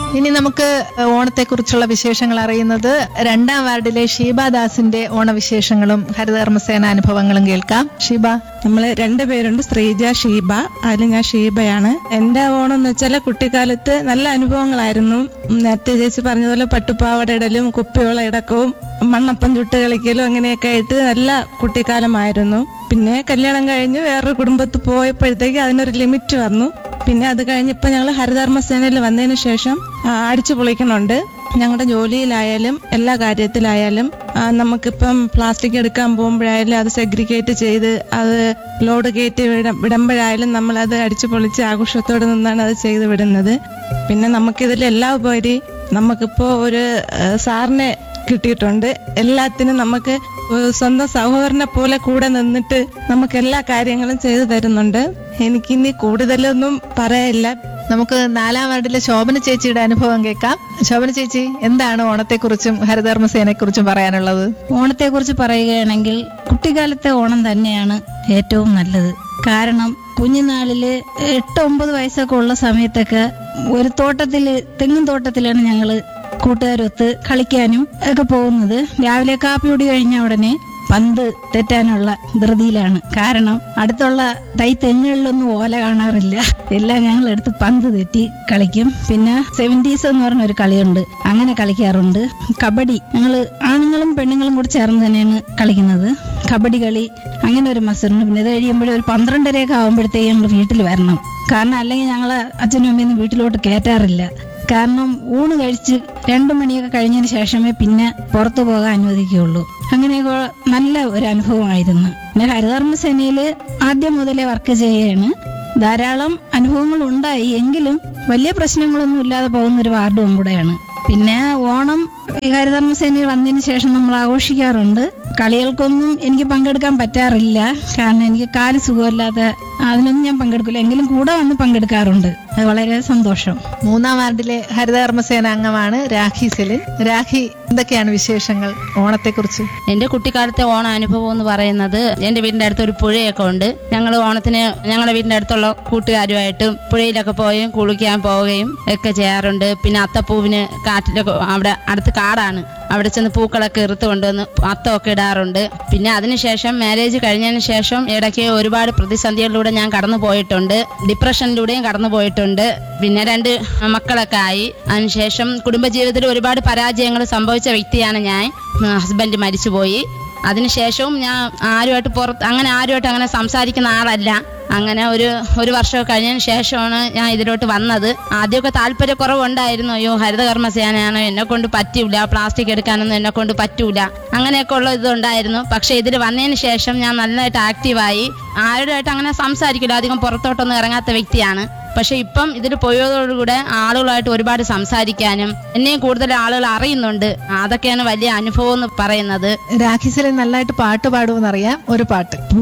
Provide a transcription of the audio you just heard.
ഇനി നമുക്ക് ഓണത്തെക്കുറിച്ചുള്ള വിശേഷങ്ങൾ അറിയുന്നത് രണ്ടാം വാർഡിലെ ഷീബാദാസിന്റെ ഓണവിശേഷങ്ങളും ഹരിതകർമ്മസേന അനുഭവങ്ങളും കേൾക്കാം ഷീബ നമ്മള് രണ്ടുപേരുണ്ട് ശ്രീജ ഷീബ അതിൽ ഞാൻ ഷീബയാണ് എന്റെ ഓണം എന്ന് വെച്ചാൽ കുട്ടിക്കാലത്ത് നല്ല അനുഭവങ്ങളായിരുന്നു നേരത്തെ ചേച്ചി പറഞ്ഞതുപോലെ പട്ടുപാവട ഇടലും കുപ്പിയോള ഇടക്കവും മണ്ണപ്പം ചുട്ട് കളിക്കലും അങ്ങനെയൊക്കെ ആയിട്ട് നല്ല കുട്ടിക്കാലമായിരുന്നു പിന്നെ കല്യാണം കഴിഞ്ഞ് വേറൊരു കുടുംബത്തിൽ പോയപ്പോഴത്തേക്ക് അതിനൊരു ലിമിറ്റ് വന്നു പിന്നെ അത് കഴിഞ്ഞിപ്പോ ഞങ്ങൾ ഹരിതകർമ്മസേനയിൽ വന്നതിന് ശേഷം ആ, അടിച്ചു പൊളിക്കുന്നുണ്ട് ഞങ്ങളുടെ ജോലിയിലായാലും എല്ലാ കാര്യത്തിലായാലും ആ, നമുക്കിപ്പം പ്ലാസ്റ്റിക് എടുക്കാൻ പോകുമ്പോഴായാലും അത് സെഗ്രിഗേറ്റ് ചെയ്ത് അത് ലോഡ് കയറ്റി വിട വിടുമ്പോഴായാലും നമ്മൾ അത് അടിച്ചു പൊളിച്ച് ആഘോഷത്തോടെ നിന്നാണ് അത് ചെയ്ത് വിടുന്നത് പിന്നെ നമുക്കിതിൽ എല്ലാ ഉപരി നമുക്കിപ്പോ ഒരു ആ, സാറിനെ കിട്ടിയിട്ടുണ്ട് എല്ലാത്തിനും നമുക്ക് ഒരു സ്വന്തം സഹോദരനെ പോലെ കൂടെ നിന്നിട്ട് നമുക്ക് എല്ലാ കാര്യങ്ങളും ചെയ്തു തരുന്നുണ്ട് എനിക്കിനി കൂടുതലൊന്നും പറയാനില്ല നമുക്ക് നാലാം വാർഡിലെ ശോഭന ചേച്ചിയുടെ അനുഭവം കേൾക്കാം ശോഭന ചേച്ചി എന്താണ് ഓണത്തെക്കുറിച്ചും ഹരിതകർമ്മസേനയെക്കുറിച്ചും പറയാനുള്ളത് ഓണത്തെക്കുറിച്ച് പറയുകയാണെങ്കിൽ കുട്ടിക്കാലത്തെ ഓണം തന്നെയാണ് ഏറ്റവും നല്ലത് കാരണം കുഞ്ഞുനാളില് എട്ട് ഒമ്പത് വയസ്സൊക്കെ ഉള്ള സമയത്തൊക്കെ ഒരു തോട്ടത്തില് തെങ്ങും തോട്ടത്തിലാണ് ഞങ്ങള് കൂട്ടുകാരൊത്ത് കളിക്കാനും ഒക്കെ പോകുന്നത് രാവിലെ കാപ്പി കുടി കഴിഞ്ഞ ഉടനെ പന്ത് തെറ്റാനുള്ള ധൃതിയിലാണ് കാരണം അടുത്തുള്ള തൈ തെങ്ങുകളിലൊന്നും ഓല കാണാറില്ല എല്ലാം ഞങ്ങൾ എടുത്ത് പന്ത് തെറ്റി കളിക്കും പിന്നെ സെവൻറ്റീസ് എന്ന് പറഞ്ഞ ഒരു കളിയുണ്ട് അങ്ങനെ കളിക്കാറുണ്ട് കബഡി ഞങ്ങൾ ആണുങ്ങളും പെണ്ണുങ്ങളും കൂടി ചേർന്ന് തന്നെയാണ് കളിക്കുന്നത് കബഡി കളി അങ്ങനെ ഒരു മത്സരമുണ്ട് പിന്നെ ഇത് കഴിയുമ്പോഴേ ഒരു പന്ത്രണ്ടരയൊക്കെ ആകുമ്പോഴത്തേക്ക് ഞങ്ങൾ വീട്ടിൽ വരണം കാരണം അല്ലെങ്കിൽ ഞങ്ങൾ അച്ഛനും അമ്മയൊന്നും വീട്ടിലോട്ട് കയറ്റാറില്ല കാരണം ഊണ് കഴിച്ച് രണ്ടു മണിയൊക്കെ കഴിഞ്ഞതിന് ശേഷമേ പിന്നെ പുറത്തു പോകാൻ അനുവദിക്കുകയുള്ളൂ അങ്ങനെയൊക്കെ നല്ല ഒരു അനുഭവമായിരുന്നു പിന്നെ ഹരിതകർമ്മസേനയിൽ ആദ്യം മുതലേ വർക്ക് ചെയ്യുകയാണ് ധാരാളം അനുഭവങ്ങൾ ഉണ്ടായി എങ്കിലും വലിയ പ്രശ്നങ്ങളൊന്നും ഇല്ലാതെ പോകുന്ന ഒരു വാർഡും കൂടെയാണ് പിന്നെ ഓണം ഈ ഹരിതകർമ്മസേനയിൽ വന്നതിന് ശേഷം നമ്മൾ ആഘോഷിക്കാറുണ്ട് കളികൾക്കൊന്നും എനിക്ക് പങ്കെടുക്കാൻ പറ്റാറില്ല കാരണം എനിക്ക് കാല് സുഖമില്ലാതെ അതിനൊന്നും ഞാൻ പങ്കെടുക്കില്ല എങ്കിലും കൂടെ വന്ന് പങ്കെടുക്കാറുണ്ട് അത് വളരെ സന്തോഷം മൂന്നാം വാർഡിലെ ഹരിതകർമ്മസേന അംഗമാണ് രാഖി സെലിൻ രാഖി എന്തൊക്കെയാണ് വിശേഷങ്ങൾ ഓണത്തെക്കുറിച്ച് എന്റെ കുട്ടിക്കാലത്തെ ഓണ അനുഭവം എന്ന് പറയുന്നത് എന്റെ വീടിന്റെ അടുത്ത് ഒരു പുഴയൊക്കെ ഉണ്ട് ഞങ്ങൾ ഓണത്തിന് ഞങ്ങളുടെ വീടിന്റെ അടുത്തുള്ള കൂട്ടുകാരുമായിട്ടും പുഴയിലൊക്കെ പോയി കുളിക്കാൻ പോവുകയും ഒക്കെ ചെയ്യാറുണ്ട് പിന്നെ അത്തപ്പൂവിന് കാട്ടിലൊക്കെ അവിടെ അടുത്ത് കാടാണ് അവിടെ ചെന്ന് പൂക്കളൊക്കെ ഇറുത്ത് കൊണ്ടുവന്ന് അത്തമൊക്കെ ഇടാറുണ്ട് പിന്നെ അതിനുശേഷം മാരേജ് കഴിഞ്ഞതിന് ശേഷം ഇടയ്ക്ക് ഒരുപാട് പ്രതിസന്ധികളിലൂടെ ഞാൻ കടന്നു പോയിട്ടുണ്ട് ഡിപ്രഷനിലൂടെയും കടന്നു പോയിട്ടുണ്ട് പിന്നെ രണ്ട് മക്കളൊക്കെ ആയി അതിനുശേഷം കുടുംബജീവിതത്തിൽ ഒരുപാട് പരാജയങ്ങൾ സംഭവിച്ച വ്യക്തിയാണ് ഞാൻ ഹസ്ബൻഡ് മരിച്ചുപോയി അതിനുശേഷവും ഞാൻ ആരുമായിട്ട് പുറത്ത് അങ്ങനെ ആരുമായിട്ട് അങ്ങനെ സംസാരിക്കുന്ന ആളല്ല അങ്ങനെ ഒരു ഒരു വർഷം കഴിഞ്ഞതിന് ശേഷമാണ് ഞാൻ ഇതിലോട്ട് വന്നത് ആദ്യമൊക്കെ താല്പര്യക്കുറവുണ്ടായിരുന്നു അയ്യോ ഹരിതകർമ്മസേനയാണോ എന്നെ കൊണ്ട് പറ്റൂല പ്ലാസ്റ്റിക് എടുക്കാനൊന്നും എന്നെ കൊണ്ട് പറ്റൂല അങ്ങനെയൊക്കെ ഉള്ള ഇതുണ്ടായിരുന്നു പക്ഷെ ഇതിൽ വന്നതിന് ശേഷം ഞാൻ നല്ലതായിട്ട് ആക്റ്റീവായി ആരുമായിട്ട് അങ്ങനെ സംസാരിക്കില്ല അധികം പുറത്തോട്ടൊന്നും ഇറങ്ങാത്ത വ്യക്തിയാണ് പക്ഷെ ഇപ്പം ഇതിൽ പോയതോടുകൂടെ ആളുകളായിട്ട് ഒരുപാട് സംസാരിക്കാനും എന്നെയും കൂടുതൽ ആളുകൾ അറിയുന്നുണ്ട് അതൊക്കെയാണ് വലിയ അനുഭവം എന്ന് പറയുന്നത് രാഖി സെലിൻ നല്ലതായിട്ട് പാട്ട് പാടുമെന്നറിയാം ഒരു പാട്ട്